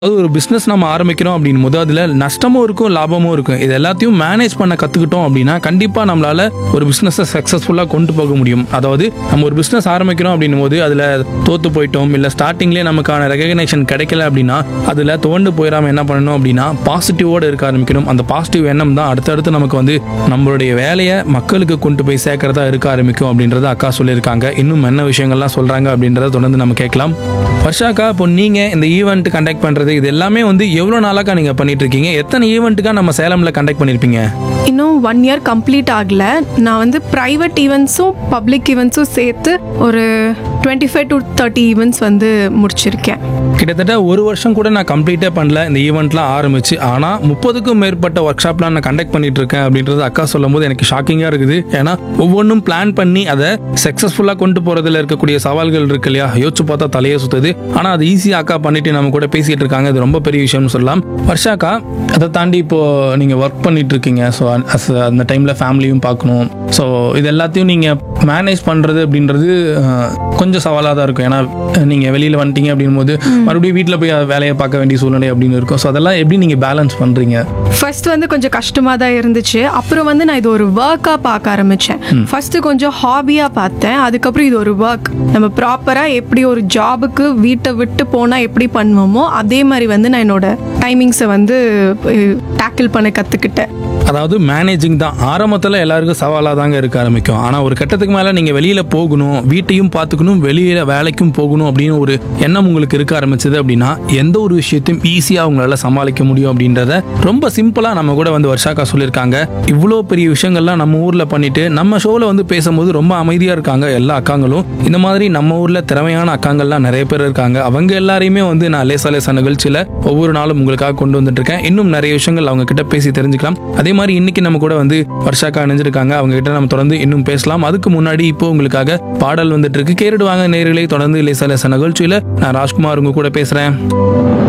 அது ஒரு பிஸ்னஸ் நம்ம ஆரம்பிக்கிறோம் அப்படின் போது அதில் நஷ்டமும் இருக்கும் லாபமும் இருக்கும் இது எல்லாத்தையும் மேனேஜ் பண்ண கற்றுக்கிட்டோம் அப்படின்னா கண்டிப்பாக நம்மளால ஒரு பிஸ்னஸை சக்ஸஸ்ஃபுல்லாக கொண்டு போக முடியும் அதாவது நம்ம ஒரு பிஸ்னஸ் ஆரம்பிக்கிறோம் அப்படின்னும் போது அதில் தோத்து போயிட்டோம் இல்லை ஸ்டார்டிங்லேயே நமக்கான ரெகக்னேஷன் கிடைக்கல அப்படின்னா அதில் துவண்டு போயிடாம என்ன பண்ணணும் அப்படின்னா பாசிட்டிவோடு இருக்க ஆரம்பிக்கணும் அந்த பாசிட்டிவ் எண்ணம் தான் அடுத்தடுத்து நமக்கு வந்து நம்மளுடைய வேலையை மக்களுக்கு கொண்டு போய் சேர்க்கறதா இருக்க ஆரம்பிக்கும் அப்படின்றத அக்கா சொல்லியிருக்காங்க இன்னும் என்ன விஷயங்கள்லாம் சொல்கிறாங்க அப்படின்றத தொடர்ந்து நம்ம கேட்கலாம் வர்ஷாக்கா இப்போ நீங்கள் இந்த ஈவெண்ட் கண்டக்ட் பண்ணுறது இது எல்லாமே வந்து எவ்வளோ நாளாக்கா நீங்கள் பண்ணிட்டு இருக்கீங்க எத்தனை ஈவெண்ட்டுக்கா நம்ம சேலமில் கண்டக்ட் பண்ணியிருப்பீங்க இன்னும் ஒன் இயர் கம்ப்ளீட் ஆகல நான் வந்து ப்ரைவேட் ஈவெண்ட்ஸும் பப்ளிக் ஈவெண்ட்ஸும் சேர்த்து ஒரு twenty five to thirty events வந்து முடிச்சிருக்கேன் கிட்டத்தட்ட ஒரு வருஷம் கூட நான் கம்ப்ளீட்டே பண்ணல இந்த ஈவெண்ட்லாம் ஆரம்பிச்சு ஆனால் முப்பதுக்கும் மேற்பட்ட ஒர்க் ஷாப்லாம் நான் கண்டக்ட் பண்ணிட்டு இருக்கேன் அப்படின்றது அக்கா சொல்லும்போது எனக்கு ஷாக்கிங்காக இருக்குது ஏன்னா ஒவ்வொன்றும் பிளான் பண்ணி அதை சக்ஸஸ்ஃபுல்லாக கொண்டு போகிறதுல இருக்கக்கூடிய சவால்கள் இருக்கு இல்லையா யோசிச்சு பார்த்தா தலையே சுத்துது ஆனால் அது ஈஸியாக அக்கா பண்ணிட்டு நம்ம கூட பேசிட்டு இருக்காங்க இது ரொம்ப பெரிய விஷயம்னு சொல்லலாம் வர்ஷாக்கா அதை தாண்டி இப்போ நீங்கள் ஒர்க் பண்ணிட்டு இருக்கீங்க ஸோ அந்த டைமில் ஃபேமிலியும் பார்க்கணும் ஸோ இது எல்லாத்தையும் நீங்கள் மேனேஜ் பண்ணுறது அப்படின்றது அஹ், கொஞ்சம் சவாலாக தான் இருக்கும் ஏன்னா நீங்கள் வெளியில் வந்துட்டீங்க அப்படின் போது மறுபடியும் வீட்டில் போய் வேலையை பார்க்க வேண்டிய சூழ்நிலை அப்படின்னு இருக்கும் ஸோ அதெல்லாம் எப்படி நீங்கள் பேலன்ஸ் பண்ணுறீங்க ஃபர்ஸ்ட் வந்து கொஞ்சம் கஷ்டமாக தான் இருந்துச்சு அப்புறம் வந்து நான் இது ஒரு ஒர்க்காக பார்க்க ஆரம்பித்தேன் ஃபர்ஸ்ட் கொஞ்சம் ஹாபியாக பார்த்தேன் அதுக்கப்புறம் இது ஒரு ஒர்க் நம்ம ப்ராப்பராக எப்படி ஒரு ஜாபுக்கு வீட்டை விட்டு போனால் எப்படி பண்ணுவோமோ அதே மாதிரி வந்து நான் என்னோட டைமிங்ஸை வந்து டேக்கிள் பண்ண கற்றுக்கிட்டேன் அதாவது மேனேஜிங் தான் ஆரம்பத்தில் எல்லாருக்கும் சவாலாக தாங்க இருக்க ஆரம்பிக்கும் ஆனால் ஒரு கட்டத்துக்கு மேலே நீங்கள் வெளியில் போகணும் வீட்டையும் பார்த்துக்கணும் வெளியில் வேலைக்கும் போகணும் அப்படின்னு ஒரு எண்ணம் உங்களுக்கு இருக்க ஆரம்பிச்சது அப்படின்னா எந்த ஒரு விஷயத்தையும் ஈஸியாக உங்களால் சமாளிக்க முடியும் அப்படின்றத ரொம்ப சிம்பிளாக நம்ம கூட வந்து வர்ஷாக்கா சொல்லியிருக்காங்க இவ்வளோ பெரிய விஷயங்கள்லாம் நம்ம ஊரில் பண்ணிட்டு நம்ம ஷோவில் வந்து பேசும்போது ரொம்ப அமைதியாக இருக்காங்க எல்லா அக்காங்களும் இந்த மாதிரி நம்ம ஊரில் திறமையான அக்காங்கள்லாம் நிறைய பேர் இருக்காங்க அவங்க எல்லாரையுமே வந்து நான் லேசா லேசா நிகழ்ச்சியில் ஒவ்வொரு நாளும் உங்களுக்காக கொண்டு வந்துட்டு இருக்கேன் இன்னும் நிறைய விஷயங்கள் அவங்க கிட்ட பேசி தெரிஞ்சுக்கலாம் அதே மாதிரி இன்னைக்கு நம்ம கூட வந்து வர்ஷாக்கா இணைஞ்சிருக்காங்க அவங்க கிட்ட நம்ம தொடர்ந்து இன்னும் பேசலாம் அதுக்கு முன்னாடி இப்போ உங்களுக்காக பாடல் வந்துட்டு இருக்கு கேட்டுடுவாங்க நேர்களை தொடர்ந்து லேசா லேசா நிகழ்ச்சியில் நான் ராஜ்குமார் உங்க கூட பேசுறேன்